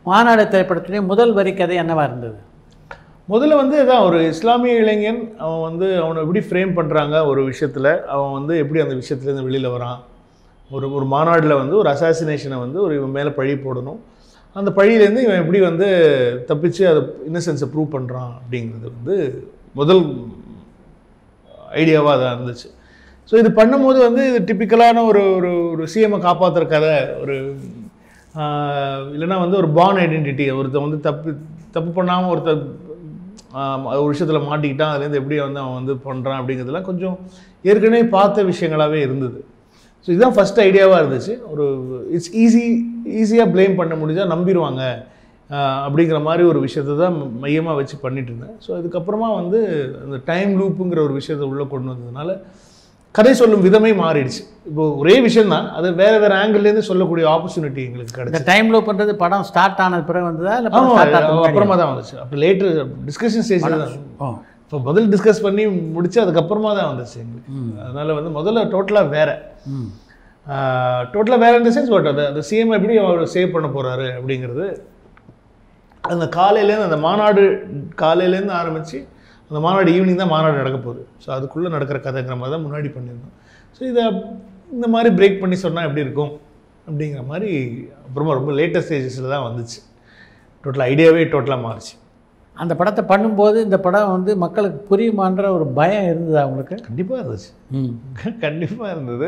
மாநாடு திரைப்படத்துலேயே முதல் வரி கதை என்னவா இருந்தது முதல்ல வந்து இதான் ஒரு இஸ்லாமிய இளைஞன் அவன் வந்து அவனை எப்படி ஃப்ரேம் பண்ணுறாங்க ஒரு விஷயத்தில் அவன் வந்து எப்படி அந்த விஷயத்துலேருந்து வெளியில் வரான் ஒரு ஒரு மாநாட்டில் வந்து ஒரு அசாசினேஷனை வந்து ஒரு இவன் மேலே பழி போடணும் அந்த பழியிலேருந்து இவன் எப்படி வந்து தப்பிச்சு அதை இன்னசென்ஸை ப்ரூவ் பண்ணுறான் அப்படிங்கிறது வந்து முதல் ஐடியாவாக அதான் இருந்துச்சு ஸோ இது பண்ணும்போது வந்து இது டிப்பிக்கலான ஒரு ஒரு ஒரு சிஎம்ஐ காப்பாற்றுற கதை ஒரு ஆஹ், இல்லைன்னா வந்து ஒரு பான் ஐடென்டிட்டி ஒருத்தன் வந்து தப்பு தப்பு பண்ணாமல் ஒருத்தன் ஆஹ், ஒரு விஷயத்தில் மாட்டிக்கிட்டான் அதுலேருந்து எப்படி வந்து அவன் வந்து பண்ணுறான் அப்படிங்கிறதுலாம் கொஞ்சம் ஏற்கனவே பார்த்த விஷயங்களாகவே இருந்தது ஸோ இதுதான் ஃபஸ்ட் ஐடியாவாக இருந்துச்சு ஒரு இட்ஸ் ஈஸி ஈஸியாக ப்ளேம் பண்ண முடிஞ்சால் நம்பிடுவாங்க ஆஹ், அப்படிங்கிற மாதிரி ஒரு விஷயத்தை தான் மையமாக வச்சு பண்ணிட்டு இருந்தேன் ஸோ இதுக்கப்புறமா வந்து அந்த டைம் லூப்புங்கிற ஒரு விஷயத்தை உள்ளே கொண்டு வந்ததுனால கதை சொல்லும் விதமே மாறிடுச்சு இப்போ ஒரே விஷயம் தான் அது வேறு வேறு ஆங்கிள்லேருந்து சொல்லக்கூடிய ஆப்பர்ச்சுனிட்டி எங்களுக்கு இந்த கிடைச்சு டைம் லூப்ன்றது படம் ஸ்டார்ட் ஆனது பிறகு வந்ததா இல்லை படம் ஆமாம் ஸ்டார்ட் ஆனது அப்புறமா தான் வந்துச்சு அப்போ லேட்டர் டிஸ்கஷன் ஸ்டேஜில் தான் ஓ இப்போ முதல் டிஸ்கஸ் பண்ணி முடிச்சு அதுக்கப்புறமா தான் வந்துச்சு எங்களுக்கு அதனால் வந்து முதல்ல டோட்டலாக வேறு ம் டோட்டலாக வேறு இந்த சென்ஸ் பட் அது அந்த சிஎம் எப்படி அவர் சேவ் பண்ண போகிறாரு அப்படிங்கிறது அந்த காலையிலேருந்து அந்த மாநாடு காலையிலேருந்து ஆரம்பித்து அந்த மாநாடு ஈவினிங் தான் மாநாடு நடக்க போகுது ஸோ அதுக்குள்ளே நடக்கிற கதைங்கிற மாதிரி தான் முன்னாடி பண்ணியிருந்தோம் ஸோ இதை இந்த மாதிரி பிரேக் பண்ணி சொன்னால் எப்படி இருக்கும் அப்படிங்கிற மாதிரி அப்புறமா ரொம்ப லேட்டஸ்ட் ஸ்டேஜஸில் தான் வந்துச்சு டோட்டல் ஐடியாவே டோட்டலாக மாறிச்சு அந்த படத்தை பண்ணும்போது இந்த படம் வந்து மக்களுக்கு புரியுமான்ற ஒரு பயம் இருந்ததா உங்களுக்கு கண்டிப்பாக இருந்துச்சு ம் கண்டிப்பாக இருந்தது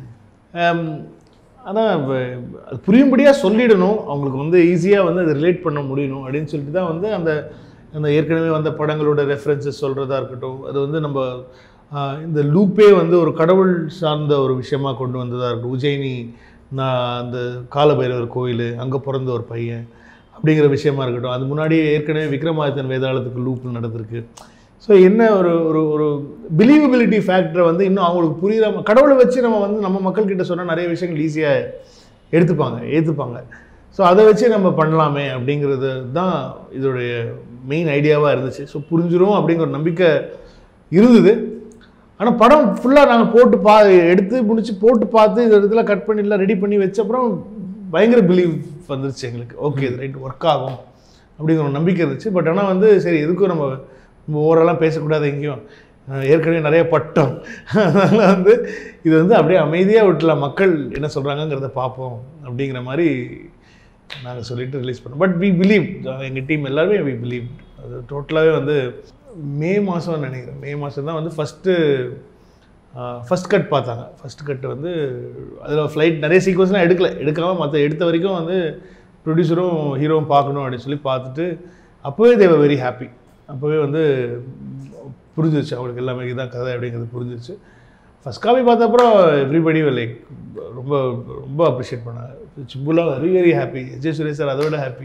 ஆனால் அது புரியும்படியாக சொல்லிடணும் அவங்களுக்கு வந்து ஈஸியாக வந்து அதை ரிலேட் பண்ண முடியணும் அப்படின்னு சொல்லிட்டு தான் வந்து அந்த அந்த ஏற்கனவே வந்த படங்களோட ரெஃபரன்சஸ் சொல்கிறதா இருக்கட்டும் அது வந்து நம்ம ஆஹ், இந்த லூப்பே வந்து ஒரு கடவுள் சார்ந்த ஒரு விஷயமா கொண்டு வந்ததாக இருக்கட்டும் உஜயினி நான் அந்த காலபைரவர் கோயில் அங்கே பிறந்த ஒரு பையன் அப்படிங்கிற விஷயமா இருக்கட்டும் அது முன்னாடியே ஏற்கனவே விக்ரமாதித்தன் வேதாளத்துக்கு லூப் நடந்திருக்கு ஸோ என்ன ஒரு ஒரு ஒரு பிலீவபிலிட்டி ஃபேக்டரை வந்து இன்னும் அவங்களுக்கு புரியுற ம- கடவுளை வச்சு நம்ம வந்து நம்ம மக்கள்கிட்ட சொன்னால் நிறைய விஷயங்கள் ஈஸியாக எடுத்துப்பாங்க ஏற்றுப்பாங்க ஸோ அதை வச்சு நம்ம பண்ணலாமே அப்படிங்கிறது தான் இதோடைய மெயின் ஐடியாவாக இருந்துச்சு ஸோ புரிஞ்சிரும் அப்படிங்கிற ஒரு நம்பிக்கை இருந்தது ஆனால் படம் ஃபுல்லாக நாங்கள் போட்டு பா எடுத்து முடிச்சு போட்டு பார்த்து இந்த இடத்துல கட் பண்ணிடலாம் ரெடி பண்ணி வச்ச அப்புறம் பயங்கர பிலீவ் வந்துருச்சு எங்களுக்கு ஓகே இது ரைட் ஒர்க் ஆகும் அப்படிங்கிற ஒரு நம்பிக்கை இருந்துச்சு பட் ஆனால் வந்து சரி எதுக்கும் நம்ம நம்ம ஓவராலாக பேசக்கூடாது எங்கேயும் அஹ் ஏற்கனவே நிறைய பட்டோம் அதனால் வந்து இது வந்து அப்படியே அமைதியாக விட்டுலாம் மக்கள் என்ன சொல்கிறாங்கங்கிறத பார்ப்போம் அப்படிங்கிற மாதிரி நாங்கள் சொல்லிட்டு ரிலீஸ் பண்ணோம் பட் வி பிலீவ் எங்கள் டீம் எல்லாருமே வி பிலீவ் அது டோட்டலாகவே வந்து மே மாதம் நினைக்கிறேன் மே மாதம் தான் வந்து ஃபஸ்ட்டு ஃபஸ்ட் கட் பார்த்தாங்க ஃபஸ்ட் கட் வந்து அதில் ஃப்ளைட் நிறைய சீக்வன்ஸ்லாம் எடுக்கல எடுக்காமல் மற்ற எடுத்த வரைக்கும் வந்து ப்ரொடியூசரும் ஹீரோவும் பார்க்கணும் அப்படின்னு சொல்லி பார்த்துட்டு அப்போவே தேவர் வெரி ஹாப்பி அப்போவே வந்து புரிஞ்சிருச்சு அவங்களுக்கு எல்லாமே இதுதான் கதை அப்படிங்கிறது புரிஞ்சிருச்சு ஃபஸ்ட் காப்பி பார்த்த அப்புறம் எவ்ரிபடி லைக் ரொம்ப ரொம்ப அப்ரிஷியேட் பண்ணாங்க சிம்புலா very very happy Vijay Suresh sir அதை விட ஹாப்பி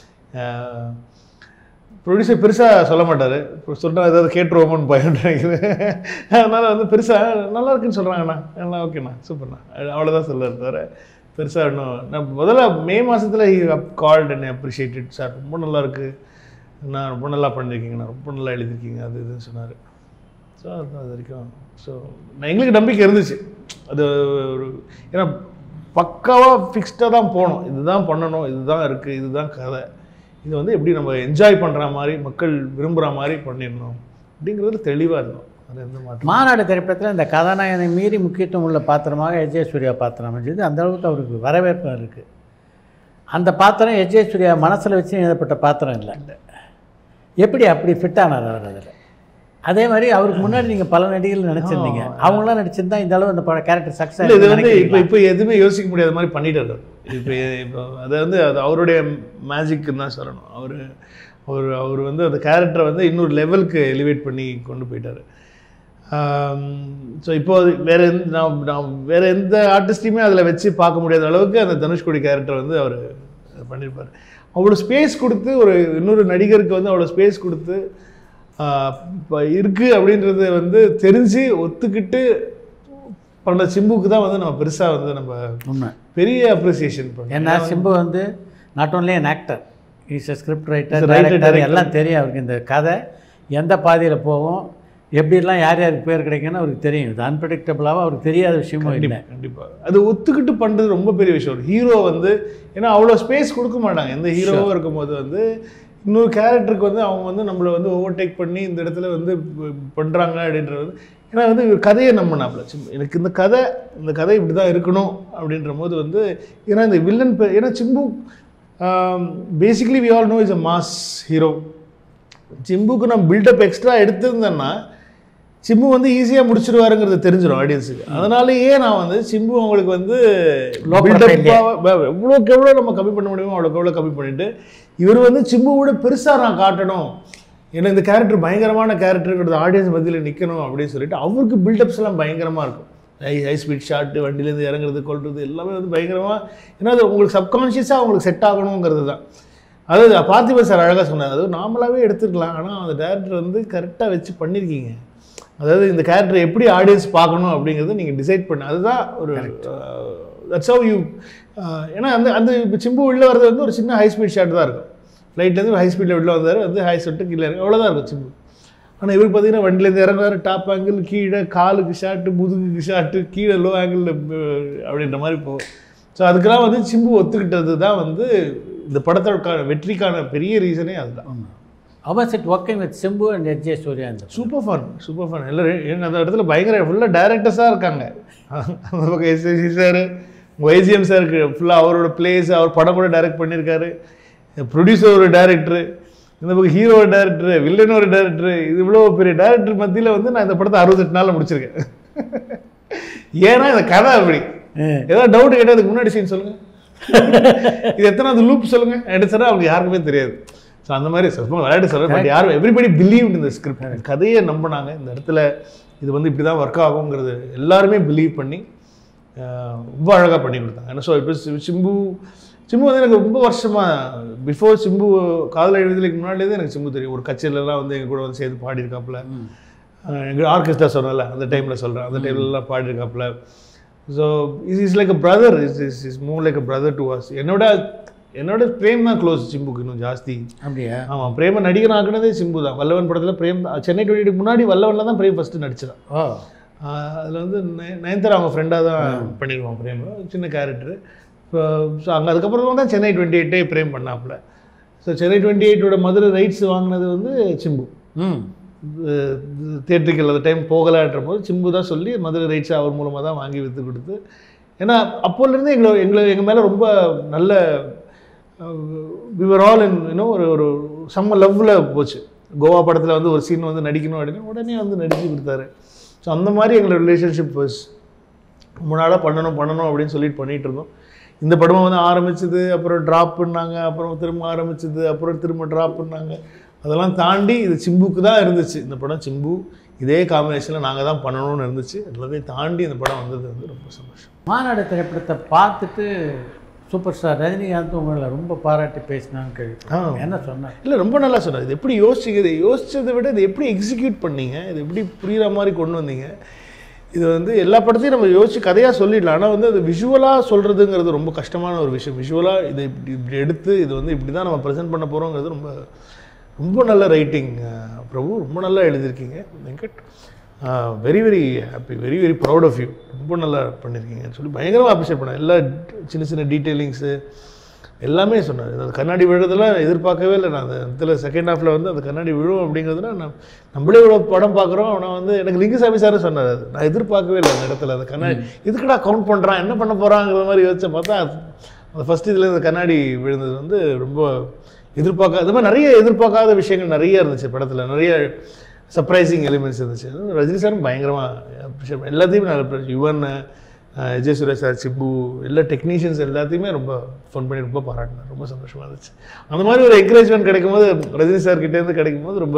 ப்ரொடியூசர் பெருசாக சொல்ல மாட்டார் சொன்னால் ஏதாவது கேட்டுருவோமோன்னு பயம் நினைக்கிறேன் அதனால் வந்து பெருசாக நல்லா இருக்குன்னு சொல்கிறாங்கண்ணா நல்லா ஓகேண்ணா சூப்பர்ண்ணா அவ்வளோதான் சொல்லுவார் தவிர பெருசாக இன்னும் நான் முதல்ல மே மாதத்தில் he called and appreciated sir ரொம்ப நல்லா இருக்கு நான் ரொம்ப நல்லா பண்ணியிருக்கீங்கண்ணா ரொம்ப நல்லா எழுதியிருக்கீங்க அது இதுன்னு சொன்னார் ஸோ அது அது வரைக்கும் ஸோ நான் எங்களுக்கு நம்பிக்கை இருந்துச்சு அது ஒரு ஏன்னா பக்காவாக ஃபிக்ஸ்டாக தான் போகணும் இதுதான் பண்ணணும் இதுதான் இருக்குது இதுதான் கதை இது வந்து எப்படி நம்ம என்ஜாய் பண்ணுற மாதிரி மக்கள் விரும்புகிற மாதிரி பண்ணிடணும் அப்படிங்கிறதுல தெளிவாக இருந்தோம் அது எந்த மாற்றம் மாநாடு திரைப்படத்தில் இந்த கதாநாயகனை மீறி முக்கியத்துவம் உள்ள பாத்திரமாக எஜே சூர்யா பாத்திரம் அமைஞ்சது அந்த அளவுக்கு அவருக்கு வரவேற்பு இருக்குது அந்த பாத்திரம் எஜே சூர்யா மனசில் வச்சு எழுதப்பட்ட பாத்திரம் இல்லை எப்படி அப்படி ஃபிட் ஆனார் அவர் அதில் அதே மாதிரி அவருக்கு முன்னாடி நீங்கள் பல நடிகர்கள் நடிச்சிருந்தீங்க அவங்களாம் நடிச்சிருந்தா இந்த அளவு அந்த படம் கேரக்டர் சக்ஸஸ் இல்லை இது வந்து இப்போ இப்போ எதுவுமே யோசிக்க முடியாத மாதிரி பண்ணிட்டாரு இப்போ இப்போ அதை வந்து அது அவருடைய மேஜிக்னு தான் சொல்லணும் அவர் அவர் அவர் வந்து அந்த கேரக்டரை வந்து இன்னொரு லெவலுக்கு எலிவேட் பண்ணி கொண்டு போயிட்டார் ஸோ இப்போ அது வேற எந்த நான் நான் வேற எந்த ஆர்டிஸ்டையுமே அதில் வச்சு பார்க்க முடியாத அளவுக்கு அந்த தனுஷ்கோடி கேரக்டர் வந்து அவர் பண்ணியிருப்பார் அவ்வளோ ஸ்பேஸ் கொடுத்து ஒரு இன்னொரு நடிகருக்கு வந்து அவ்வளோ ஸ்பேஸ் கொடுத்து இப்போ இருக்குது அப்படின்றது வந்து தெரிஞ்சு ஒத்துக்கிட்டு பண்ண சிம்புக்கு தான் வந்து நம்ம பெருசாக வந்து நம்ம உண்மை பெரிய அப்ரிசியேஷன் பண்ணோம் ஏன்னா சிம்பு வந்து not only an actor is a script writer He's a writer, director director. எல்லாம் தெரியும் அவருக்கு இந்த கதை எந்த பாதையில் போகும் எப்படிலாம் யார் யாருக்கு பேர் கிடைக்குன்னு அவருக்கு தெரியும் இது அன்பிரடிக்டபிளாக அவருக்கு தெரியாத விஷயமும் இல்லை கண்டிப்பா கண்டிப்பா அது ஒத்துக்கிட்டு பண்றது ரொம்ப பெரிய விஷயம் ஒரு ஹீரோ வந்து ஏன்னா அவ்வளோ ஸ்பேஸ் கொடுக்க மாட்டாங்க எந்த ஹீரோவும் இருக்கும்போது வந்து இன்னொரு கேரக்டருக்கு வந்து அவங்க வந்து நம்மளை வந்து ஓவர்டேக் பண்ணி இந்த இடத்துல வந்து ப- பண்றாங்க அப்படின்றது வந்து ஏன்னா வந்து இவர் கதையை நம்பினாப்ல சிம்பு எனக்கு இந்த கதை இந்த கதை இப்படி தான் இருக்கணும் அப்படின்ற போது வந்து ஏன்னா இந்த வில்லன் ஏன்னா Simbu basically we all know is a mass hero சிம்புக்கு நான் பில்டப் எக்ஸ்ட்ரா எடுத்திருந்தேன்னா சிம்பு வந்து ஈஸியாக முடிச்சிருவாருங்கிறது தெரிஞ்சிடும் ஆடியன்ஸுக்கு அதனாலேயே நான் வந்து சிம்பு அவங்களுக்கு வந்து Low build-up profile-லயே. ஆ- வ- எவ்வளோக்கு எவ்வளோ நம்ம கம்மி பண்ண முடியுமோ அவ்வளோக்கு எவ்வளோ கம்மி பண்ணிட்டு இவர் வந்து சிம்புவோட பெருசாக நான் காட்டணும் ஏன்னா இந்த கேரக்டர் பயங்கரமான கேரக்டருங்கிறது ஆடியன்ஸ் மத்தியில் நிற்கணும் அப்படின்னு சொல்லிட்டு அவருக்கு பில்டப்ஸ் எல்லாம் பயங்கரமாக இருக்கும் ஹை ஹை ஸ்பீட் ஷாட்டு வண்டியிலேருந்து இறங்குறது கொள்றது எல்லாமே வந்து பயங்கரமாக ஏன்னா அது உங்களுக்கு சப்கான்ஷியஸாக அவங்களுக்கு செட் ஆகணுங்கிறது தான் அதாவது பார்த்திபன் சார் அழகாக சொன்னார் அது நார்மலாகவே எடுத்துக்கலாம் ஆனால் அந்த டேரக்டர் வந்து கரெக்டாக வச்சு பண்ணியிருக்கீங்க அதாவது இந்த கேரக்டர் எப்படி ஆடியன்ஸ் பார்க்கணும் அப்படிங்கிறத நீங்கள் டிசைட் பண்ண அதுதான் ஒரு தட்ஸ் ஹவ் யூ ஏன்னா அந்த அந்த இப்போ சிம்பு உள்ள வர்றது வந்து ஒரு சின்ன ஹை ஸ்பீட் ஷாட் தான் இருக்கும் ஃப்ளைட்லேருந்து ஹை ஸ்பீடில் உள்ள வந்தார் வந்து ஹை ஷாட்டு கீழே இறங்கி அவ்வளோதான் இருக்கும் சிம்பு ஆனால் இவருக்கு பார்த்தீங்கன்னா வண்டியிலேருந்து இறங்குறாரு டாப் ஆங்கிள் கீழே காலுக்கு ஷாட்டு முதுகுக்கு ஷாட்டு கீழே லோ ஆங்கிளில் அப்படின்ற மாதிரி போகும் ஸோ அதுக்கெல்லாம் வந்து சிம்பு ஒத்துக்கிட்டது தான் வந்து இந்த படத்தோட வெற்றிக்கான பெரிய ரீசனே அதுதான் opposite working with Simbu and H J Suryah இந்த சூப்பர் ஃபன் சூப்பர் ஃபன் எல்லாரும் எங்க அந்த இடத்துல பயங்கர ஃபுல்லாக டேரக்டர்ஸாக இருக்காங்க அந்த பக்கம் எஸ்எஸ்சி சார் வைஜிஎம் சாருக்கு ஃபுல்லாக அவரோட பிளேஸ் அவர் படம் கூட டைரக்ட் பண்ணியிருக்காரு ப்ரொடியூசர் ஒரு டேரக்டர் இந்த பக்கம் ஹீரோ டேரக்டர் வில்லன் ஒரு டேரக்டர் இது இவ்வளோ பெரிய டேரக்டர் மத்தியில் வந்து நான் இந்த படத்தை அறுபத்தெட்டு நாளில் முடிச்சிருக்கேன் ஏன்னா இந்த கதை அப்படி ஏதாவது டவுட் கேட்டால் அதுக்கு முன்னாடி சீன் சொல்லுங்க இது எத்தனாவது லூப் சொல்லுங்க எடுத்தா அவங்களுக்கு யாருக்குமே தெரியாது ஸோ அந்த மாதிரி சும்மா விளையாட்டு சொல்கிறேன் பட் யாரும் எவ்ரிபடி பிலீவ் இந்த ஸ்கிரிப்ட் கதையை நம்பினாங்க இந்த இடத்துல இது வந்து இப்படி தான் ஒர்க் ஆகுங்கிறது எல்லாருமே பிலீவ் பண்ணி ஆஹ், ரொம்ப அழகாக பண்ணி கொடுத்தாங்க ஏன்னா ஸோ இப்போ சி- சிம்பு சிம்பு வந்து எனக்கு ரொம்ப வருஷமாக பிஃபோர் சிம்பு காதல் எழுதுறதுக்கு முன்னாடியே எனக்கு சிம்பு தெரியும் ஒரு கச்சேரிலலாம் வந்து எங்கள் கூட வந்து சேர்ந்து பாடியிருக்காப்புல எங்கள் ஆர்கெஸ்ட்ரா சொன்னல அந்த டைமில் சொல்கிறேன் அந்த டைம்லலாம் பாடியிருக்காப்புல so is is like a brother is is is move like a brother to was என்னோட என்னோட பிரேம் தான் க்ளோஸ் சிம்புக்கு இன்னும் ஜாஸ்தி அப்படியா ஆமாம் பிரேம நடிகன் ஆக்குனதே சிம்பு தான் வல்லவன் படத்தில் பிரேம் தான் சென்னை டுவெண்ட்டி முன்னாடி வல்லவனில் தான் பிரேம் ஃபஸ்ட்டு நடிச்சதான் ஓ அதில் வந்து நய- நயன்தாரா அவங்க ஃப்ரெண்டாக தான் பண்ணிடுவான் பிரேம் சின்ன கேரக்டர் இப்போ ஸோ அங்கே அதுக்கப்புறம் தான் சென்னை டுவெண்ட்டி எயிட்டே பிரேம் பண்ணாப்புல ஸோ சென்னை டுவெண்ட்டி எயிட்டோட மதுரை ரைட்ஸ் வாங்கினது வந்து சிம்பு ம் தேட்டருக்கு அந்த டைம் போகலான்ற போது சிம்பு தான் சொல்லி மதுரை ரைட்ஸ் அவர் மூலமாக தான் வாங்கி விற்று கொடுத்து ஏன்னா அப்போலேருந்து எங்களை எங்களை எங்கள் மேலே ரொம்ப நல்ல விவர் ஆல் இன் இன்னும் ஒரு ஒரு செம்ம லவ்வில் போச்சு கோவா படத்தில் வந்து ஒரு சீன் வந்து நடிக்கணும் அப்படின்னா உடனே வந்து நடிச்சு கொடுத்தாரு ஸோ அந்த மாதிரி எங்களோட ரிலேஷன்ஷிப் வாஸ் ரொம்ப நாளாக பண்ணணும் பண்ணணும் அப்படின்னு சொல்லிட்டு பண்ணிட்டு இருந்தோம் இந்த படமும் வந்து ஆரம்பிச்சது அப்புறம் ட்ராப் பண்ணாங்க அப்புறம் திரும்ப ஆரம்பிச்சது அப்புறம் திரும்ப ட்ராப் பண்ணாங்க அதெல்லாம் தாண்டி இது சிம்புக்கு தான் இருந்துச்சு இந்த படம் சிம்பு இதே காம்பினேஷனில் நாங்கள் தான் பண்ணணும்னு இருந்துச்சு எல்லாத்தையும் தாண்டி இந்த படம் வந்தது வந்து ரொம்ப சந்தோஷம் மாநாடு திரைப்படத்தை பார்த்துட்டு சூப்பர் ஸ்டார் ரஜினிகாந்த் உங்களை ரொம்ப பாராட்டி பேசினான்னு கேள்விப்பட்டேன் என்ன சொன்னார் இல்லை ரொம்ப நல்லா சொன்னார் இது எப்படி யோசிச்சிங்க இது யோசிச்சதை விட இது எப்படி எக்ஸிக்யூட் பண்ணீங்க இது எப்படி புரியுற மாதிரி கொண்டு வந்தீங்க இது வந்து எல்லா படத்தையும் நம்ம யோசிச்சு கதையாக சொல்லிடலாம் ஆனால் வந்து அது விஷுவலாக சொல்கிறதுங்கிறது ரொம்ப கஷ்டமான ஒரு விஷயம் விஷுவலாக இதை இப்படி இப்படி எடுத்து இது வந்து இப்படி தான் நம்ம ப்ரெசென்ட் பண்ண போகிறோங்கிறது ரொம்ப ரொம்ப நல்ல ரைட்டிங் பிரபு ரொம்ப நல்லா எழுதியிருக்கீங்க Venkat very very happy very very proud of you ரொம்ப நல்லா பண்ணியிருக்கீங்கன்னு சொல்லி பயங்கரமாக அப்ரிஷியேட் பண்ணேன் எல்லா சின்ன சின்ன டீட்டெயிலிங்ஸு எல்லாமே சொன்னார் அந்த கண்ணாடி விழுறதெல்லாம் எதிர்பார்க்கவே இல்லை நான் அந்த இதில் செகண்ட் ஹாஃபில் வந்து அந்த கண்ணாடி விழும் அப்படிங்கிறதுனா நான் நம்மளே இவ்வளோ படம் பார்க்குறோம் ஆனால் வந்து எனக்கு லிங்குசாமி சாரும் சொன்னார் அது நான் எதிர்பார்க்கவே இல்லை அந்த இடத்துல அந்த கண்ணாடி இதுக்குடா கவுண்ட் பண்ணுறான் என்ன பண்ண போகிறாங்கிற மாதிரி யோசிச்ச பார்த்தா அது- அந்த ஃபஸ்ட் இதில் இந்த கண்ணாடி விழுந்தது வந்து ரொம்ப எதிர்பார்க்காத அது மாதிரி நிறைய எதிர்பார்க்காத விஷயங்கள் நிறைய இருந்துச்சு படத்தில் நிறைய சர்ப்ரைசிங் எலிமெண்ட்ஸ் இருந்துச்சு அதுவும் ரஜினி சாரும் பயங்கரமாக எல்லாத்தையுமே நான் யுவன் அஹ், விஜய் சுரேஷ் சார் சிப்பு எல்லா டெக்னீஷியன்ஸ் எல்லாத்தையுமே ரொம்ப ஃபோன் பண்ணி ரொம்ப பாராட்டினேன் ரொம்ப சந்தோஷமாக இருந்துச்சு அந்த மாதிரி ஒரு என்கரேஜ்மெண்ட் கிடைக்கும்போது ரஜினி சார் கிட்டேருந்து கிடைக்கும்போது ரொம்ப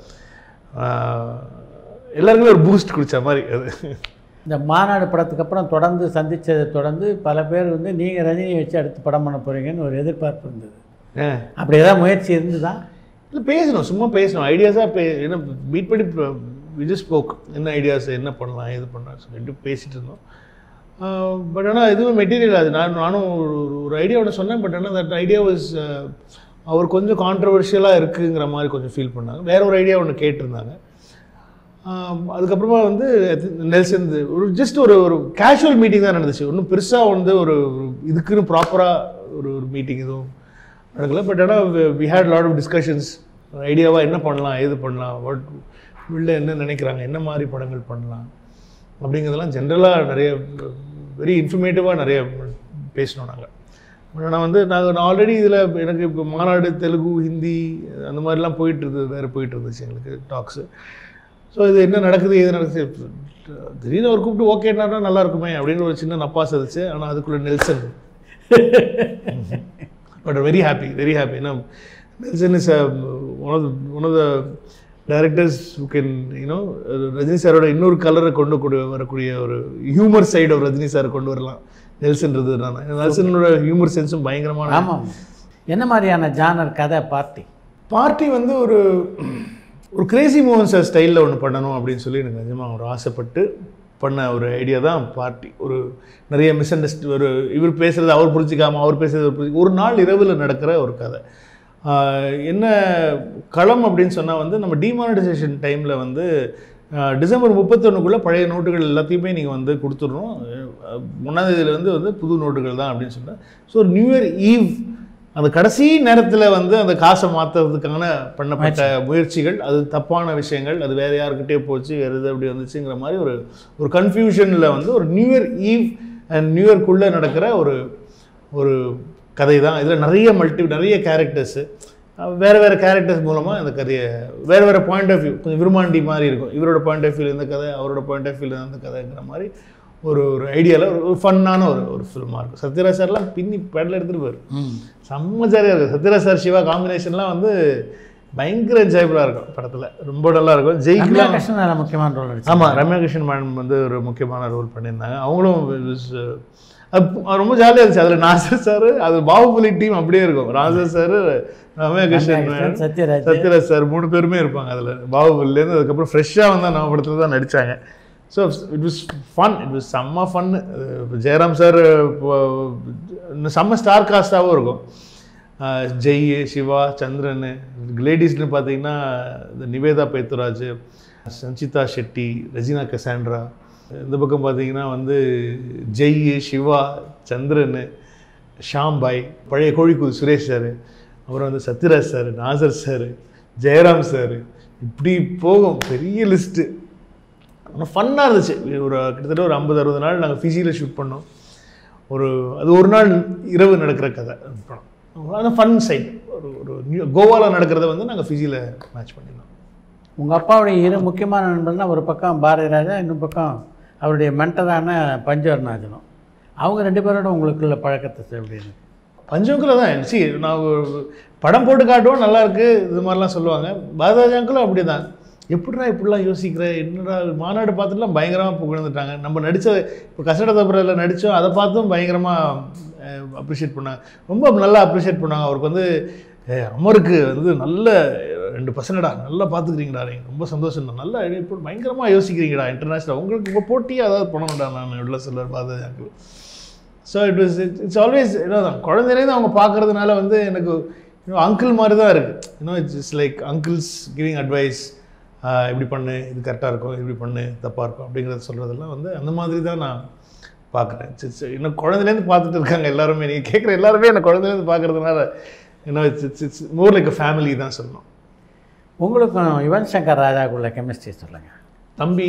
ஆஹ், எல்லாருக்குமே ஒரு பூஸ்ட் குடிச்ச மாதிரி அது இந்த மாநாடு படத்துக்கு அப்புறம் தொடர்ந்து சந்திச்சதை தொடர்ந்து பல பேர் வந்து நீங்கள் ரஜினியை வச்சு அடுத்து படம் பண்ண போகிறீங்கன்னு ஒரு எதிர்பார்ப்பு இருந்தது ஆஹ். அப்படி ஏதாவது முயற்சி இருந்துதா இல்லை பேசணும் சும்மா பேசணும் ஐடியாஸாக பே என்ன மீட் பண்ணி விஜய் ஸ்போக் என்ன ஐடியாஸ் என்ன பண்ணலாம் எது பண்ணலாம் சொல்லிட்டு பேசிட்டு இருந்தோம் பட் ஆனால் எதுவும் மெட்டீரியல் அது நான் நானும் ஒரு ஒரு- ஒரு ஐடியா ஒன்று சொன்னேன் பட் ஆனால் தட் ஐடியா வாஸ் அவர் கொஞ்சம் கான்ட்ரவர்ஷியலாக இருக்குங்கிற மாதிரி கொஞ்சம் ஃபீல் பண்ணாங்க வேற ஒரு ஐடியா ஒன்று கேட்டிருந்தாங்க ஆஹ் அதுக்கப்புறமா வந்து நெல்சன் இது ஒரு ஜஸ்ட் ஒரு ஒரு கேஷுவல் மீட்டிங் தான் நடந்துச்சு ஒன்றும் பெருசாக வந்து ஒரு ஒரு இதுக்குன்னு ப்ராப்பராக ஒரு ஒரு மீட்டிங் எதுவும் நடக்கல பட் ஆனால் we had lot of discussions ஐடியாவாக என்ன பண்ணலாம் ஏது பண்ணலாம் வாட் உள்ள என்ன நினைக்கிறாங்க என்ன மாதிரி படங்கள் பண்ணலாம் அப்படிங்கிறதெல்லாம் ஜென்ரலாக நிறைய வெரி இன்ஃபர்மேட்டிவாக நிறைய பேசினோம் நாங்கள் நான் வந்து நாங்கள் நான் ஆல்ரெடி இதில் எனக்கு இப்போ மாநாடு தெலுங்கு ஹிந்தி அந்த மாதிரிலாம் போயிட்டு இருந்தது வேறு போயிட்டு இருந்துச்சு எங்களுக்கு டாக்ஸு ஸோ இது என்ன நடக்குது ஏது நடக்குது திடீர்னு அவர் கூப்பிட்டு ஓகேனா நல்லா இருக்குமே அப்படின்னு ஒரு சின்ன நப்பாஸ் இருந்துச்சு ஆனால் அதுக்குள்ளே Nelson but very happy very happy ஏன்னா Nelson is one of one of the directors who can you know Rajini சாரோட இன்னொரு கலரை கொண்டு கொடு வரக்கூடிய ஒரு humour side of Rajini sir கொண்டு வரலாம் நெல்சன்றது நான் நெல்சனோட ஹியூமர் சென்ஸும் பயங்கரமான ஆமாம் என்ன மாதிரியான ஜானர் கதை பார்ட்டி பார்ட்டி வந்து ஒரு ஒரு கிரேசி மோகன் சார் ஸ்டைலில் ஒன்று பண்ணணும் அப்படின்னு சொல்லி எனக்கு நிஜமாக ஒரு ஆசைப்பட்டு பண்ண ஒரு ஐடியா தான் பார்ட்டி ஒரு நிறைய மிஸ் அண்டர்ஸ்ட் ஒரு இவர் பேசுகிறது அவர் புரிஞ்சிக்காம அவர் பேசுறது அவர் புரிஞ்சு ஒரு நாள் இரவில் நடக்கிற ஒரு கதை ஆஹ் என்ன களம் அப்படின்னு சொன்னால் வந்து நம்ம டிமானிட்டைசேஷன் டைமில் வந்து ஆஹ் டிசம்பர் முப்பத்தொன்னுக்குள்ளே பழைய நோட்டுகள் எல்லாத்தையுமே நீங்கள் வந்து கொடுத்துடணும் ஒன்றாந்தேதியில வந்து வந்து புது நோட்டுகள் தான் அப்படின்னு சொன்னேன் ஸோ நியூ இயர் ஈவ் அந்த கடைசி நேரத்தில் வந்து அந்த காசை மாற்றுறதுக்கான பண்ணப்பட்ட முயற்சிகள் அது தப்பான விஷயங்கள் அது வேறு யாருக்கிட்டே போச்சு வேறு எது அப்படி வந்துச்சுங்கிற மாதிரி ஒரு ஒரு கன்ஃபியூஷனில் வந்து ஒரு new year eve and new இயர்க்குள்ளே நடக்கிற ஒரு ஒரு கதை தான் இதில் நிறைய மல்டி நிறைய கேரக்டர்ஸு வேறு வேறு கேரக்டர்ஸ் மூலமாக இந்த கதையை வேறு வேறு பாயிண்ட் ஆஃப் வியூ கொஞ்சம் விருமாண்டி மாதிரி இருக்கும் இவரோட பாயிண்ட் ஆஃப் வியூ இந்த கதை அவரோட பாயிண்ட் ஆஃப் வியூ இந்த கதைங்கிற மாதிரி ஒரு ஒரு ஐடியாவில் ஒரு ஒரு ஃபன்னான ஒரு ஒரு ஃபில்மாக இருக்கும் சத்யராஜ் சார்லாம் பின்னி பேடல் எடுத்துகிட்டு போயிரு ம் செம்ம ஜாலியாக இருக்கும் சத்யராஜ் சார் சிவா காம்பினேஷன்லாம் வந்து பயங்கர என்ஜாயபுளாக இருக்கும் படத்தில் ரொம்ப நல்லா இருக்கும் ரம்யா ஜெயிக்கலாம் கிருஷ்ணன் அதில் முக்கியமான ரோல் நடிச்சு ஆமாம் ரம்யா கிருஷ்ணன் மேடம் வந்து ஒரு முக்கியமான ரோல் பண்ணியிருந்தாங்க அவங்களும் it was, uh, அது ரொம்ப ஜாலியாக இருந்துச்சு அதில் நாசர் சார் அது பாகுபலி டீம் அப்படியே இருக்கும் ராசர் sir Ramya Krishnan madam Sathyaraj Sathyaraj sir மூணு பேருமே இருப்பாங்க அதில் பாகுபலிலேருந்து அதுக்கப்புறம் ஃப்ரெஷ்ஷாக வந்து நம்ம படத்தில் தான் நடித்தாங்க so it was fun it was செம்ம ஃபன்னு ஜெயராம் சார் செம்ம ஸ்டார் காஸ்டாகவும் இருக்கும் அஹ் ஜெய் சிவா சந்திரன் லேடிஸ்னு பார்த்தீங்கன்னா இந்த நிவேதா பேத்துராஜ் சஞ்சிதா ஷெட்டி ரெஜினா கசாண்ட்ரா இந்த பக்கம் பார்த்தீங்கன்னா வந்து ஜெய் சிவா சந்திரன் ஷாம்பாய் பழைய கோழிக்கூது சுரேஷ் சார் அப்புறம் வந்து Sathyaraj sir Nassar sir Jayaram sir இப்படி போகும் பெரிய லிஸ்ட்டு ஆனால் ஃபன்னாக இருந்துச்சு ஒரு கிட்டத்தட்ட ஒரு ஐம்பது அறுபது நாள் நாங்கள் ஃபிஜியில் ஷூட் பண்ணோம் ஒரு அது ஒரு நாள் இரவு நடக்கிற கதை படம் ஆனால் ஃபன் சைட் ஒரு ஒரு நியூ கோவாவில் நடக்கிறத வந்து நாங்கள் ஃபிஜியில் மேட்ச் பண்ணிடலாம் உங்கள் அப்பாவுடைய இரு முக்கியமான நண்பர்னா ஒரு பக்கம் பாரதி ராஜா இன்னொரு பக்கம் அவருடைய மென்டரான பஞ்சவர்நாஜனும் அவங்க ரெண்டு பேரோட உங்களுக்குள்ள பழக்கத்தை எப்படின்னு பஞ்சவங்கில் தான் சி நான் ஒரு படம் போட்டு காட்டுவோம் நல்லா இருக்கு இது மாதிரிலாம் சொல்லுவாங்க பாரதாஜ் அங்கிளும் அப்படி தான் எப்படிடா இப்படிலாம் யோசிக்கிற என்னடா மாநாடு பார்த்துட்டுலாம் பயங்கரமாக புகழ்ந்துட்டாங்க நம்ம நடித்த இப்போ கசட தப்புறத்தில் நடித்தோம் அதை பார்த்தும் பயங்கரமாக அப்ரிஷியேட் பண்ணாங்க ரொம்ப நல்லா அப்ரிஷியேட் பண்ணாங்க அவருக்கு வந்து "ஏ, அமருக்கு வந்து நல்ல ரெண்டு பசங்கடா நல்லா பார்த்துக்கிறீங்கடா நீங்கள் ரொம்ப சந்தோஷம் நல்லா இப்போ பயங்கரமாக யோசிக்கிறீங்கடா இன்டர்நேஷ்னல் உங்களுக்கு இப்போ போட்டியாக ஏதாவது பண்ணணும்டா நான் இவ்வளோ சொல்லுவார் Bharadwaj uncle so it was it's always என்ன தான் குழந்தையிலேருந்து அவங்க பார்க்கறதுனால வந்து எனக்கு அங்கிள் மாதிரி தான் இருக்குது you know it's it's like uncles giving advice இப்படி பண்ணு இது கரெக்டாக இருக்கும் இப்படி பண்ணு தப்பாக இருக்கும் அப்படிங்கிறத சொல்கிறதெல்லாம் வந்து அந்த மாதிரி தான் நான் பார்க்குறேன் இன்னும் குழந்தைலேருந்து பார்த்துட்டு இருக்காங்க எல்லாருமே நீங்கள் கேட்குற எல்லாருமே என்னை குழந்தைலேருந்து பார்க்கறதுனால இன்னும் it's it's it's more like family தான் சொல்லணும் உங்களுக்கும் யுவன் சங்கர் ராஜாக்குள்ள கெமிஸ்ட்ரி சொல்லுங்கள் தம்பி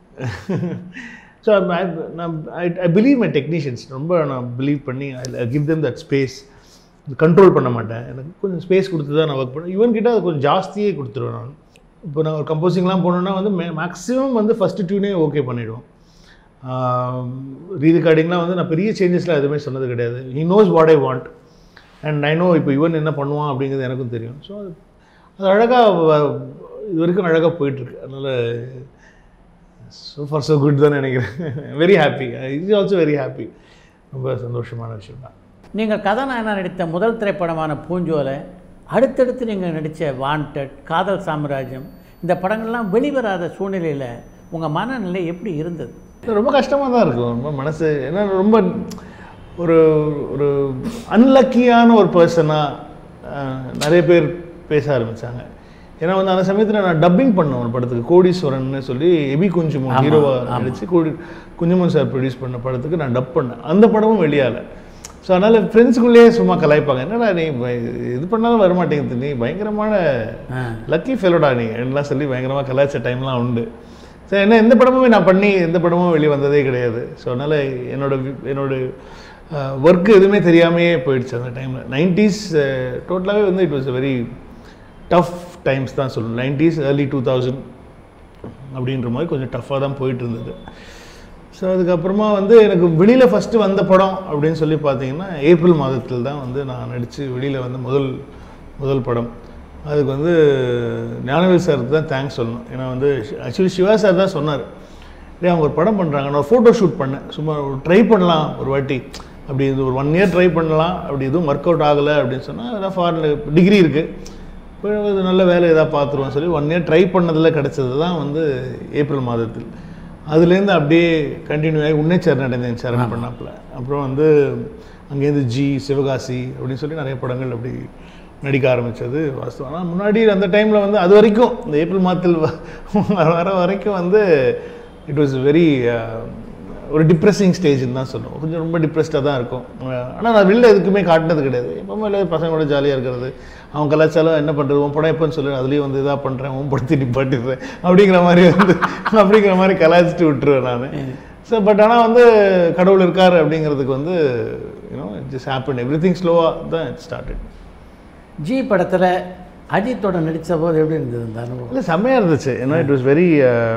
ஸோ நான் ஐ பிலீவ் மை டெக்னீஷியன்ஸ் ரொம்ப நான் பிலீவ் பண்ணி I give them that space control பண்ண மாட்டேன் எனக்கு கொஞ்சம் ஸ்பேஸ் கொடுத்து தான் நான் ஒர்க் பண்ணேன் இவன் கிட்ட அது கொஞ்சம் ஜாஸ்தியே கொடுத்துருவேன் நான் இப்போ நான் ஒரு கம்போசிங்லாம் போனோன்னா வந்து மே மேக்ஸிமம் வந்து ஃபஸ்ட்டு டியூனே ஓகே பண்ணிவிடுவோம் ரீ ரெக்கார்டிங்லாம் வந்து நான் பெரிய சேஞ்சஸ்லாம் எதுவுமே சொன்னது கிடையாது he knows what I want and I know இப்போ இவன் என்ன பண்ணுவான் அப்படிங்கிறது எனக்கும் தெரியும் ஸோ அது அது அழகாக இது வரைக்கும் அழகாக போயிட்டுருக்கு அதனால் ஸோ ஃபார் ஸோ குட் தான் நினைக்கிறேன் very happy is also very happy ரொம்ப சந்தோஷமான விஷயம் தான் நீங்கள் கதாநாயகனாக நடித்த முதல் திரைப்படமான பூஞ்சோலை அடுத்தடுத்து நீங்கள் நடித்த வாண்டட் காதல் சாம்ராஜ்யம் இந்த படங்கள்லாம் வெளிவராத சூழ்நிலையில் உங்கள் மனநிலை எப்படி இருந்தது இது ரொம்ப கஷ்டமாக தான் இருக்கும் ரொம்ப மனசு ஏன்னா ரொம்ப ஒரு ஒரு அன்லக்கியான ஒரு பர்சனாக நிறைய பேர் பேச ஆரம்பித்தாங்க ஏன்னா வந்து அந்த சமயத்தில் நான் டப்பிங் பண்ணேன் ஒரு படத்துக்கு கோடீஸ்வரன் சொல்லி எபி குஞ்சுமோன் ஹீரோவா நடிச்சு கோடி குஞ்சுமோன் சார் ப்ரொடியூஸ் பண்ண படத்துக்கு நான் டப் பண்ணேன் அந்த படமும் வெளியால ஸோ அதனால் ஃப்ரெண்ட்ஸுக்குள்ளேயே சும்மா கலாய்ப்பாங்க என்னடா நீ ப- இது பண்ணாலும் வரமாட்டேங்குது நீ பயங்கரமான ஆ. லக்கி ஃபெலோடா நீ எல்லாம் சொல்லி பயங்கரமாக கலாய்ச்ச டைம்லாம் உண்டு ஸோ என்ன எந்த படமுமே நான் பண்ணி எந்த படமும் வெளியே வந்ததே கிடையாது ஸோ அதனால் என்னோட வி- என்னோட ஒர்க் எதுவுமே தெரியாமையே போயிடுச்சு அந்த டைமில் நைன்டிஸ் டோட்டலாகவே வந்து it was very tough times தான் சொல்லணும் நைன்டிஸ் ஏர்லி டூ தௌசண்ட் அப்படின்ற மாதிரி கொஞ்சம் டஃப்பாக தான் போயிட்டு இருந்தது ஸோ அதுக்கப்புறமா வந்து எனக்கு வெளியில் ஃபஸ்ட்டு வந்த படம் அப்படின்னு சொல்லி பார்த்தீங்கன்னா ஏப்ரல் மாதத்தில் தான் வந்து நான் நடித்து வெளியில் வந்து முதல் முதல் படம் அதுக்கு வந்து ஞானவேல் சாருக்கு தான் தேங்க்ஸ் சொல்லணும் ஏன்னா வந்து ஆக்சுவலி சிவா சார் தான் சொன்னார் டேய் அவங்க ஒரு படம் பண்ணுறாங்க நான் ஃபோட்டோ ஷூட் பண்ணேன் சும்மா ட்ரை பண்ணலாம் ஒரு வாட்டி அப்படி இது ஒரு ஒன் இயர் ட்ரை பண்ணலாம் அப்படி எதுவும் ஒர்க் அவுட் ஆகலை அப்படின்னு சொன்னால் அதான் ஃபாரின் டிகிரி இருக்குது இப்போ இது நல்ல வேலை எதாவது பார்த்துருவோம் சொல்லி ஒன் இயர் ட்ரை பண்ணதில் கிடச்சது தான் வந்து ஏப்ரல் மாதத்தில் அதுலேருந்து அப்படியே கண்டினியூ ஆகி உன்னை சரண் அடைந்தேன் சரண் பண்ணாப்புல அப்புறம் வந்து அங்கேருந்து ஜி சிவகாசி அப்படின்னு சொல்லி நிறைய படங்கள் அப்படி நடிக்க ஆரம்பித்தது வாஸ்தவம் ஆனால் முன்னாடி அந்த டைமில் வந்து அது வரைக்கும் இந்த ஏப்ரல் மாதத்தில் வ- வர வரைக்கும் வந்து இட் வாஸ் வெரி ஒரு டிப்ரெஸிங் ஸ்டேஜ்னு தான் சொல்லுவோம் கொஞ்சம் ரொம்ப டிப்ரெஸ்டாக தான் இருக்கும் ஆனால் நான் வெளில எதுக்குமே காட்டினது கிடையாது எப்பவுமே இல்லை பசங்களோட ஜாலியாக இருக்கிறது அவன் கலாச்சாரம் என்ன பண்ணுறது உன் படம் எப்போன்னு சொல்லு அதுலேயும் வந்து இதாக பண்ணுறேன் உன் படத்தை நிப்பாட்டிடுறேன் அப்படிங்கிற மாதிரி வந்து அப்படிங்கிற மாதிரி கலாய்ச்சிட்டு விட்டுருவேன் நான் ஸோ பட் ஆனால் வந்து கடவுள் இருக்கார் அப்படிங்கிறதுக்கு வந்து you know just happen everything ஸ்லோவாக தான் இட் ஸ்டார்டட் ஜி படத்தில் அஜித்தோட நடித்த போது எப்படி இருந்தது இந்த அனுபவம் இல்லை செம்மையாக இருந்துச்சு ஏன்னா இட் வாஸ் வெரி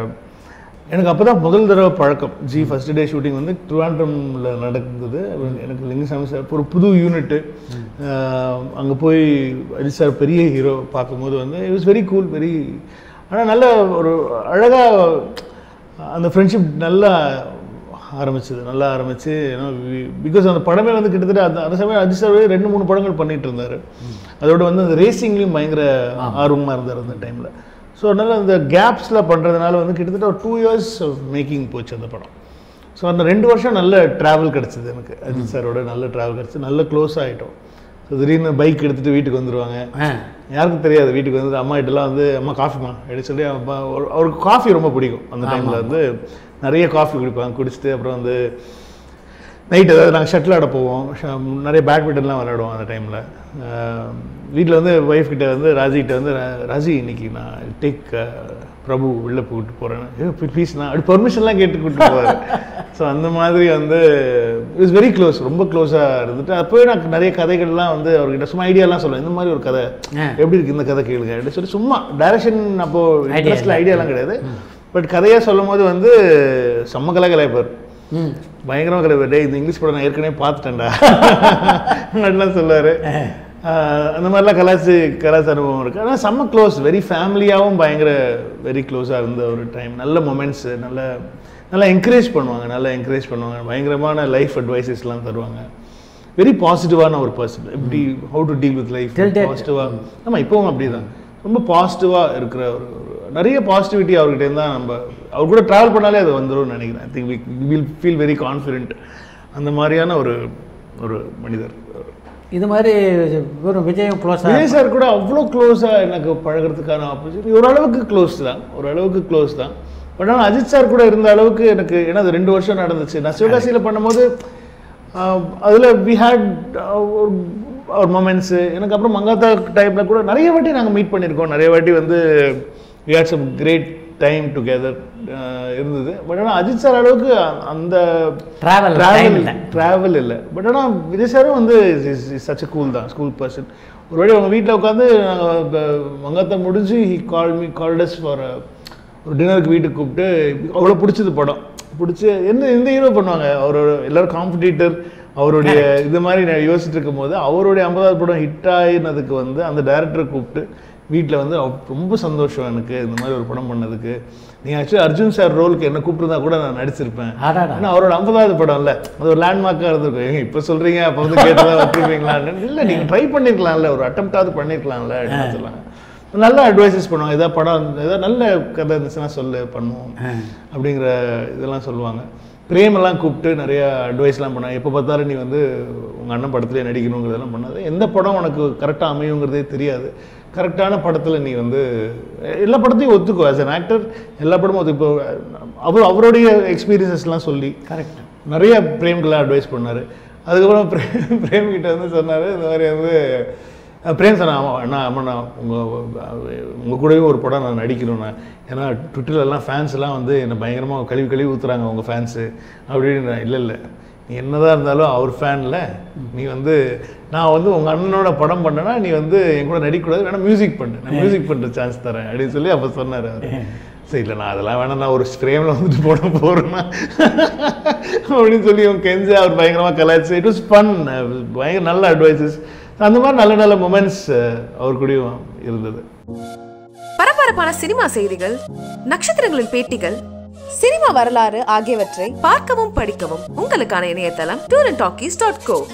எனக்கு அப்போ தான் முதல் தடவை பழக்கம் ஜி ஃபர்ஸ்ட் டே ஷூட்டிங் வந்து ட்ரிவாண்ட்ரமில் நடந்தது எனக்கு லிங்கசாமி சார் ஒரு புது யூனிட்டு அங்கே போய் அஜித் சார் பெரிய ஹீரோ பார்க்கும்போது வந்து it was very cool very ஆனால் நல்ல ஒரு அழகாக அந்த ஃப்ரெண்ட்ஷிப் நல்லா ஆரம்பிச்சது நல்லா ஆரம்பிச்சு ஏன்னா பிகாஸ் அந்த படமே வந்து கிட்டத்தட்ட அந்த அந்த சமயம் அஜித் சார் ரெண்டு மூணு படங்கள் பண்ணிட்டு இருந்தார் அதோட வந்து அந்த ரேசிங்லேயும் பயங்கர ஆர்வமாக இருந்தார் அந்த டைமில் ஸோ அதனால் அந்த கேப்ஸில் பண்ணுறதுனால வந்து கிட்டத்தட்ட ஒரு டூ இயர்ஸ் ஆஃப் மேக்கிங் போச்சு அந்த படம் ஸோ அந்த ரெண்டு வருஷம் நல்ல ட்ராவல் கிடச்சிது எனக்கு அஜித் சாரோட நல்ல ட்ராவல் கிடச்சி நல்ல க்ளோஸ் ஆகிட்டோம் ஸோ திடீர்னு பைக் எடுத்துகிட்டு வீட்டுக்கு வந்துடுவாங்க ஆ யாருக்கும் தெரியாது வீட்டுக்கு வந்து அம்மா கிட்டலாம் வந்து அம்மா காஃபிமா அப்படின்னு சொல்லி அப்பா ஒரு- அவருக்கு காஃபி ரொம்ப பிடிக்கும் அந்த டைமில் வந்து நிறைய காஃபி குடிப்பாங்க குடிச்சிட்டு அப்புறம் வந்து நைட் ஏதாவது நாங்கள் ஷட்டில் ஆட போவோம் ஷ- நிறைய பேட்மிண்டன்லாம் விளையாடுவோம் அந்த டைமில் வீட்டில் வந்து ஒய்ஃப் கிட்ட வந்து ராஜி கிட்ட வந்து "ரா- ராஜி இன்னைக்கு நான் டேக் பிரபு வெளில கூப்பிட்டு போகிறேன் ஏ ப்ளீஸ் நான் அப்படி பெர்மிஷன்லாம் கேட்டு கூப்பிட்டு போவார் ஸோ அந்த மாதிரி வந்து இட்ஸ் வெரி க்ளோஸ் ரொம்ப க்ளோஸாக இருந்துட்டு அப்போவே நான் நிறைய கதைகள்லாம் வந்து அவர்கிட்ட சும்மா ஐடியாலாம் சொல்லுவேன் இந்த மாதிரி ஒரு கதை ஆ. எப்படி இருக்கு இந்த கதை கேளுங்க அப்படின்னு சொல்லி சும்மா டைரக்ஷன் அப்போ Idea இன்ட்ரெஸ்ட்ல இல்ல. ஐடியாலாம் கிடையாது பட் கதையாக சொல்லும் போது வந்து செம்ம கலை கலைப்பார் ம் பயங்கரமாக கலைப்பார் டேய் இந்த இங்கிலீஷ் படம் நான் ஏற்கனவே பார்த்துட்டேன்டா அப்படிலாம் சொல்லுவார் அந்த மாதிரிலாம் கலாச்சி கலாச்சார அனுபவம் இருக்குது ஆனால் செம்ம க்ளோஸ் வெரி ஃபேமிலியாகவும் பயங்கர வெரி க்ளோஸாக இருந்த ஒரு டைம் நல்ல மொமெண்ட்ஸு நல்ல நல்லா என்கரேஜ் பண்ணுவாங்க நல்லா என்கரேஜ் பண்ணுவாங்க பயங்கரமான லைஃப் அட்வைசஸ்லாம் தருவாங்க வெரி பாசிட்டிவான ஒரு பர்சன் எப்படி how to deal with life Till date. பாசிட்டிவாக ஆமாம் இப்போவும் அப்படி தான் ரொம்ப பாசிட்டிவாக இருக்கிற ஒரு ஒரு- நிறைய பாசிட்டிவிட்டி அவர்கிட்ட இருந்தால் நம்ம அவர் கூட ட்ராவல் பண்ணாலே அது வந்துரும்னு நினைக்கிறேன் I think will feel very confident அந்த மாதிரியான ஒரு ஒரு மனிதர் இது மாதிரி வெறும் விஜயம் க்ளோஸாக விஜய் சார் கூட அவ்வளோ க்ளோஸாக எனக்கு பழகுறதுக்கான ஆப்பர்ச்சுனிட்டி ஓரளவுக்கு க்ளோஸ் தான் ஓரளவுக்கு க்ளோஸ் தான் பட் ஆனால் அஜித் சார் கூட இருந்த அளவுக்கு எனக்கு ஏன்னா அது ரெண்டு வருஷம் நடந்துச்சு நான் சிவகாசியில் பண்ணும்போது அதில் வி ஹேட் ஒரு மொமெண்ட்ஸு எனக்கு அப்புறம் மங்காத்தா டைமில் கூட நிறைய வாட்டி நாங்கள் மீட் பண்ணியிருக்கோம் நிறைய வாட்டி வந்து we had some great time together இருந்தது பட் ஆனால் அஜித் சார் அளவுக்கு அந்த Travel time ட்ராவல் இல்ல. ட்ராவல் இல்லை பட் ஆனால் விஜய் சாரும் வந்து சச் a கூல் தான் ஸ்கூல் பர்சன் ஒரு வாட்டி அவங்க வீட்டில் உட்காந்து நாங்கள் மங்காத்தா முடிஞ்சு he call me called us for ஒரு டின்னருக்கு வீட்டுக்கு கூப்பிட்டு அவ்வளோ பிடிச்சது படம் பிடிச்சி எந்த எந்த ஹீரோ பண்ணுவாங்க அவரோட எல்லாரும் காம்படிட்டர் அவருடைய இது மாதிரி நான் யோசிச்சுட்டு இருக்கும்போது அவருடைய ஐம்பதாவது படம் ஹிட் ஆகினதுக்கு வந்து அந்த டேரக்டரை கூப்பிட்டு வீட்டில் வந்து அவ- ரொம்ப சந்தோஷம் எனக்கு இந்த மாதிரி ஒரு படம் பண்ணதுக்கு நீங்கள் ஆக்சுவலி அர்ஜுன் சார் ரோலுக்கு என்ன கூப்பிட்டுருந்தா கூட நான் நடிச்சிருப்பேன் ஆடாடா ஆனா அவரோட ஐம்பதாவது படம்ல அது ஒரு லேண்ட்மார்க்காக இருந்திருக்கும் ஏங்க இப்போ சொல்றீங்க அப்போ வந்து கேட்டதான் வச்சுருப்பீங்களான்னு இல்லை நீங்கள் ட்ரை பண்ணிருக்கலாம்ல ஒரு அட்டம்ப்டாவது பண்ணிருக்கலாம்ல அப்படின்னு சொல்லுவாங்க நல்ல அட்வைசஸ் பண்ணுவாங்க ஏதாவது படம் ஏதாவது நல்ல கதை இருந்துச்சுன்னா சொல்லு பண்ணுவோம் அப்படிங்கிற இதெல்லாம் சொல்லுவாங்க பிரேமெல்லாம் கூப்பிட்டு நிறைய அட்வைஸ்லாம் பண்ணாங்க எப்போ பார்த்தாலும் நீ வந்து உங்கள் அண்ணன் படத்துலேயே நடிக்கணுங்கிறதெல்லாம் பண்ணாது எந்த படம் உனக்கு கரெக்டாக அமையுங்கிறதே தெரியாது கரெக்டான படத்தில் நீ வந்து எல்லா படத்தையும் ஒத்துக்கோ ஆஸ் an ஆக்டர் எல்லா படமும் ஒத்து இப்போ அவர் அவருடைய எக்ஸ்பீரியன்சஸ்லாம் சொல்லி கரெக்ட் நிறைய பிரேம்கெல்லாம் அட்வைஸ் பண்ணார் அதுக்கப்புறம் பிரேம் பிரேம் கிட்ட வந்து சொன்னார் இந்த மாதிரி வந்து அஹ் பிரேம் சொன்னா ஆமாம் அண்ணா ஆமாம் நான் உங்கள் உங்கள் கூடவே ஒரு படம் நான் நடிக்கணும்ண்ணா ஏன்னா ட்விட்டர்லலாம் ஃபேன்ஸ் எல்லாம் வந்து என்னை பயங்கரமாக கழுவி கழுவி ஊற்றுறாங்க உங்கள் ஃபேன்ஸு அப்படின்னு நான் இல்லை இல்லை நீ என்னதான் இருந்தாலும் அவர் ஃபேனில் நீ வந்து நான் வந்து உங்கள் அண்ணனோட படம் பண்ணேன்னா நீ வந்து என் கூட நடிக்கக்கூடாது வேணா மியூசிக் பண்ணு நான் மியூசிக் பண்ணுற சான்ஸ் தரேன் அப்படின்னு சொல்லி அப்போ சொன்னார் அவர் சரி இல்லை நான் அதெல்லாம் வேணாம் நான் ஒரு ஃப்ரேமில் வந்துட்டு போட போகிறேன்னா அப்படின்னு சொல்லி அவன் கெஞ்சு அவர் பயங்கரமாக கலாய்ச்சி இட் வாஸ் ஃபன் பயங்கர நல்ல அட்வைசஸ் அந்த மாதிரி நல்ல நல்ல மூமெண்ட்ஸ் அவர் கூடயும் இருந்தது பரபரப்பான சினிமா செய்திகள் நட்சத்திரங்களின் பேட்டிகள் சினிமா வரலாறு ஆகியவற்றை பார்க்கவும் படிக்கவும் உங்களுக்கான இணையதளம் tour and talkies dot go